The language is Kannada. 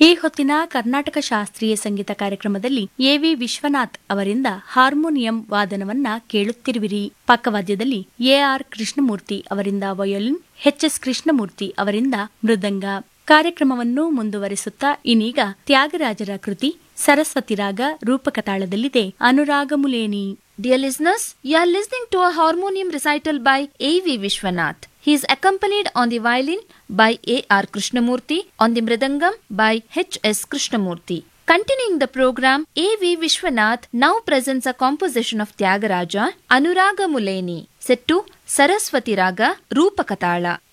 ಈ ಹೊತ್ತಿನ ಕರ್ನಾಟಕ ಶಾಸ್ತ್ರೀಯ ಸಂಗೀತ ಕಾರ್ಯಕ್ರಮದಲ್ಲಿ ಎವಿ ವಿಶ್ವನಾಥ್ ಅವರಿಂದ ಹಾರ್ಮೋನಿಯಂ ವಾದನವನ್ನ ಕೇಳುತ್ತಿರುವಿರಿ ಪಕ್ಕವಾದ್ಯದಲ್ಲಿ ಎಆರ್ ಕೃಷ್ಣಮೂರ್ತಿ ಅವರಿಂದ ವಯೋಲಿನ್ ಎಚ್ಎಸ್ ಕೃಷ್ಣಮೂರ್ತಿ ಅವರಿಂದ ಮೃದಂಗ ಕಾರ್ಯಕ್ರಮವನ್ನು ಮುಂದುವರಿಸುತ್ತಾ ಇನ್ನೀಗ ತ್ಯಾಗರಾಜರ ಕೃತಿ ಸರಸ್ವತಿ ರಾಗ ರೂಪಕ ತಾಳದಲ್ಲಿದೆ ಅನುರಾಗಮುಲೇನಿ Dear listeners, you are listening to a harmonium recital by A.V. Vishwanath. He is accompanied on the violin by A.R. Krishnamurti, on the mridangam by H.S. Krishnamurti. Continuing the program, A.V. Vishwanath now presents a composition of Tyagaraja, Anuraga Muleni, set to Saraswati Raga, Rupakatala.